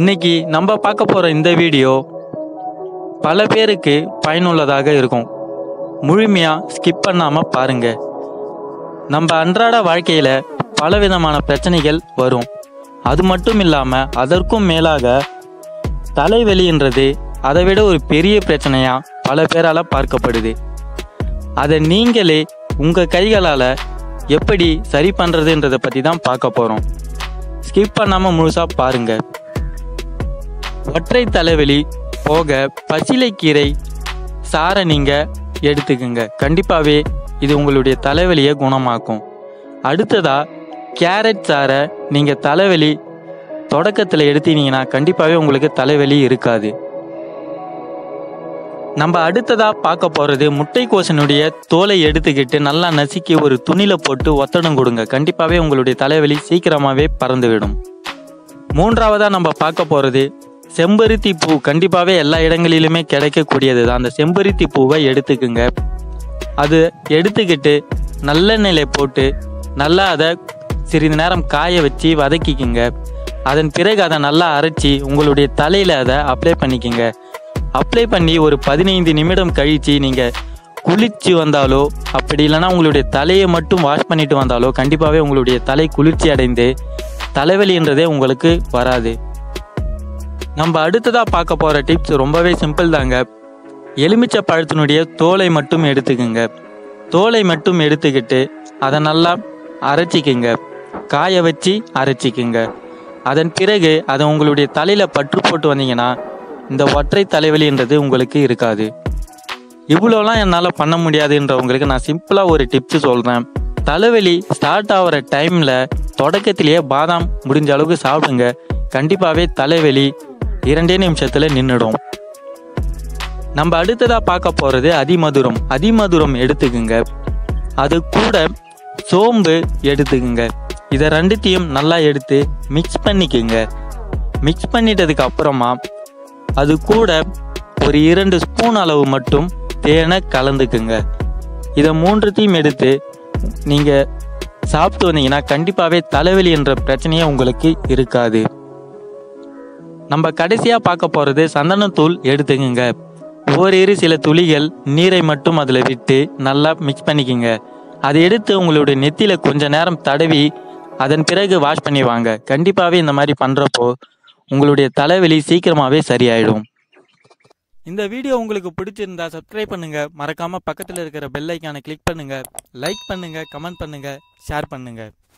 இன்னைக்கு நம்ம பார்க்க போகிற இந்த வீடியோ பல பேருக்கு பயனுள்ளதாக இருக்கும் முழுமையாக ஸ்கிப் பண்ணாமல் பாருங்க நம்ம அன்றாட வாழ்க்கையில் பலவிதமான பிரச்சனைகள் வரும் அது மட்டும் இல்லாமல் அதற்கும் மேலாக தலைவலின்றது அதை விட ஒரு பெரிய பிரச்சனையாக பல பேரால் பார்க்கப்படுது அதை நீங்களே உங்கள் கைகளால் எப்படி சரி பண்ணுறதுன்றதை பற்றி தான் பார்க்க போகிறோம் ஸ்கிப் பண்ணாமல் முழுசாக பாருங்கள் ஒற்றை தலைவலி போக பச்சிலைக்கீரை சாரை நீங்கள் எடுத்துக்கோங்க கண்டிப்பாகவே இது உங்களுடைய தலைவலியை குணமாக்கும் அடுத்ததா கேரட் சாரை நீங்கள் தலைவலி தொடக்கத்தில் எடுத்தீங்கன்னா கண்டிப்பாகவே உங்களுக்கு தலைவலி இருக்காது நம்ம அடுத்ததா பார்க்க போகிறது முட்டைக்கோசனுடைய தோலை எடுத்துக்கிட்டு நல்லா நசுக்கி ஒரு துணியில போட்டு ஒத்தடம் கொடுங்க கண்டிப்பாகவே உங்களுடைய தலைவலி சீக்கிரமாகவே பறந்துவிடும் மூன்றாவதா நம்ம பார்க்க போகிறது செம்பருத்தி பூ கண்டிப்பாகவே எல்லா இடங்களிலுமே கிடைக்கக்கூடியது தான் அந்த செம்பருத்தி பூவை எடுத்துக்குங்க அது எடுத்துக்கிட்டு நல்லெண்ணெயில போட்டு நல்லா அதை சிறிது நேரம் காய வச்சு வதக்கிக்குங்க அதன் பிறகு அதை நல்லா அரைச்சி உங்களுடைய தலையில் அதை அப்ளை பண்ணிக்கோங்க அப்ளை பண்ணி ஒரு பதினைந்து நிமிடம் கழித்து நீங்கள் குளிச்சு வந்தாலோ அப்படி இல்லைன்னா உங்களுடைய தலையை மட்டும் வாஷ் பண்ணிட்டு வந்தாலோ கண்டிப்பாகவே உங்களுடைய தலை குளிர்ச்சி அடைந்து தலைவலின்றதே உங்களுக்கு வராது நம்ம அடுத்ததாக பார்க்க போகிற டிப்ஸ் ரொம்பவே சிம்பிள் தாங்க எலுமிச்சை பழத்தினுடைய தோலை மட்டும் எடுத்துக்குங்க தோலை மட்டும் எடுத்துக்கிட்டு அதை நல்லா அரைச்சிக்குங்க காய வச்சு அரைச்சிக்குங்க அதன் பிறகு அதை உங்களுடைய தலையில் பற்று போட்டு வந்தீங்கன்னா இந்த ஒற்றை தலைவலின்றது உங்களுக்கு இருக்காது இவ்வளோலாம் என்னால் பண்ண முடியாதுன்றவங்களுக்கு நான் சிம்பிளாக ஒரு டிப்ஸ் சொல்கிறேன் தலைவலி ஸ்டார்ட் ஆகிற டைமில் தொடக்கத்திலேயே பாதாம் முடிஞ்ச அளவுக்கு சாப்பிடுங்க கண்டிப்பாகவே தலைவலி இரண்டே நிமிஷத்தில் நின்றுடும் நம்ம அடுத்ததாக பார்க்க போகிறது அதிமதுரம் அதிமதுரம் எடுத்துக்குங்க அது கூட சோம்பு எடுத்துக்குங்க இதை ரெண்டுத்தையும் நல்லா எடுத்து மிக்ஸ் பண்ணிக்குங்க மிக்ஸ் பண்ணிட்டதுக்கு அப்புறமா அது கூட ஒரு இரண்டு ஸ்பூன் அளவு மட்டும் தேனை கலந்துக்குங்க இதை மூன்றுத்தையும் எடுத்து நீங்கள் சாப்பிட்டு வந்தீங்கன்னா கண்டிப்பாகவே தலைவலி என்ற பிரச்சனையே உங்களுக்கு இருக்காது நம்ம கடைசியாக பார்க்க போகிறது சந்தனத்தூள் எடுத்துக்கங்க ஓரிரு சில துளிகள் நீரை மட்டும் அதில் விட்டு நல்லா மிக்ஸ் பண்ணிக்கோங்க அதை எடுத்து உங்களுடைய நெத்தியில் கொஞ்ச நேரம் தடவி அதன் பிறகு வாஷ் பண்ணி வாங்க கண்டிப்பாகவே இந்த மாதிரி பண்ணுறப்போ உங்களுடைய தலைவலி சீக்கிரமாகவே சரியாயிடும் இந்த வீடியோ உங்களுக்கு பிடிச்சிருந்தா சப்ஸ்கிரைப் பண்ணுங்க மறக்காம பக்கத்தில் இருக்கிற பெல் ஐக்கானை கிளிக் பண்ணுங்க லைக் பண்ணுங்க கமெண்ட் பண்ணுங்க ஷேர் பண்ணுங்க